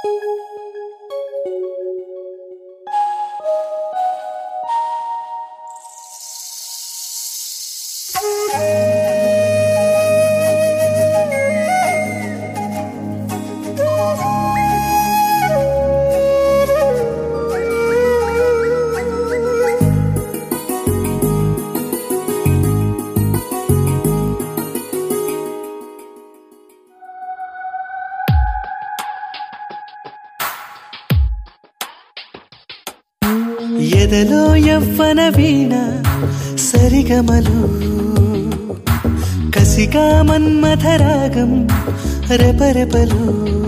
ఎదలో యవ్వన వీణ సరిగమలు కసిగా మన్మథరాగం రెపరెపలు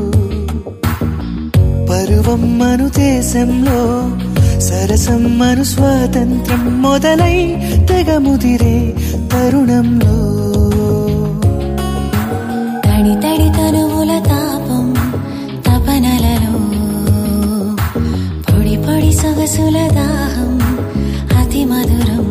పరువం మను దేశంలో సరసం మను స్వాతంత్రం మొదలై తెగ ముదిరే తరుణంలో తడి తడి తనువుల తాపం తపనలలో పొడి పొడి సొగసుల దాహం అతి మధురం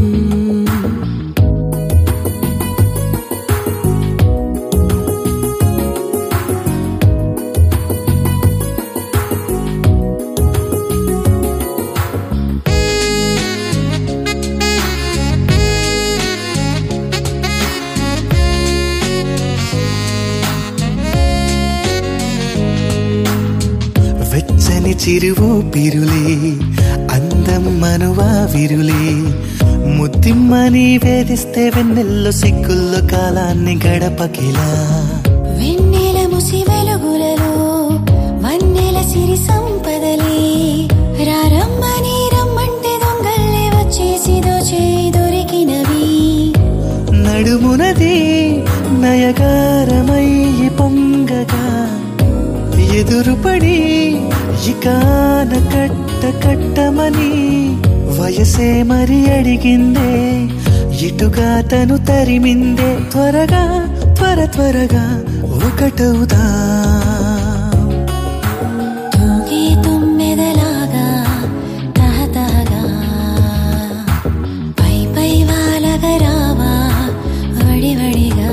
వెచ్చని చిరువు పిరులే అందం మనువా విరులే ముద్దిమ్మని వేధిస్తే వెన్నెల్లో సిగ్గుల్లో కాలాన్ని గడపకిలా వెన్నెల ముసి వెలుగులలో వన్నెల సిరి సంపదలే రారమ్మని రమ్మంటే దొంగల్లే వచ్చేసి దోచే దొరికినవి నడుమునది నయగారమయ్యి పొంగగా ఎదురుపడి ఇకాన కట్ట కట్టమని వయసే మరి అడిగిందే ఇటుగా తను తరిమిందే త్వరగా త్వర త్వరగా ఒకటవుదా తూగే తుమ్మెదలాగా తహతహగా పై పై వాలగా రావా వడివడిగా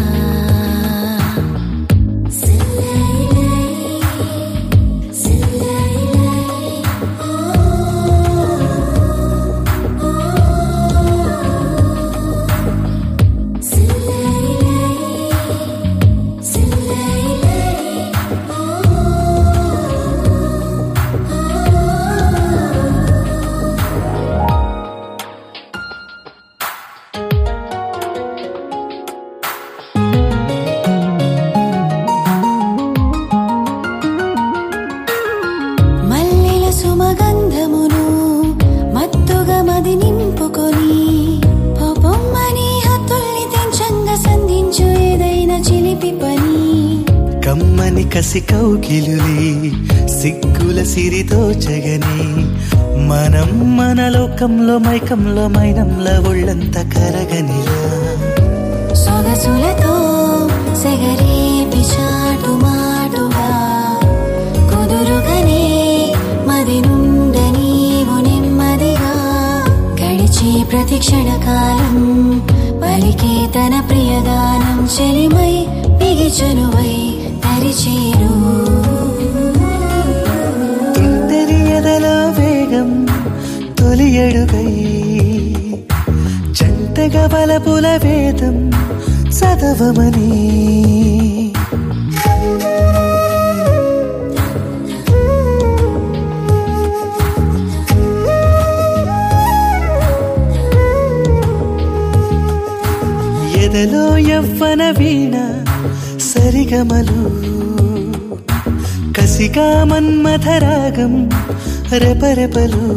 మల్లెల సుమగంధమును మత్తుగా మది నింపుకొని పొమ్మని హత్తుల్ని తెంచంగా సంధించు ఏదైనా చిలిపి పని కమ్మని కసి కౌకిలులే సిగ్గుల సిరితో జగని మనం మన లోకంలో మైకంలో మైనంలో ఒళ్ళంత కరగనిలా సొగసులతో సెగరే పిచాటు మాటుగా కుదురుగనే మది నుండ నీవు నెమ్మదిగా గడిచి ప్రతి క్షణకాలం పలికే తన ప్రియగానం చెలిమై బిగిచనువై తరిచేరు తుంటరి ఎదలో వేగం తొలి అడుగై జంటగా బలపుల వేదం చదవమని ఎదలో యవ్వన వీణ సరిగమలు కసిగా మన్మథరాగం రెపరెపలు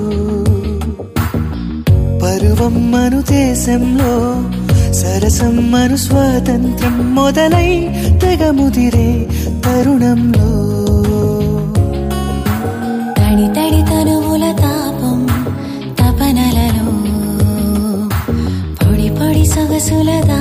పరువం మను దేశంలో సరసం మను స్వాతంత్రం మొదలై తెగ ముదిరే తరుణంలో తడి తడి తనువుల తాపం తపనలలో పొడి పొడి సొగసుల దా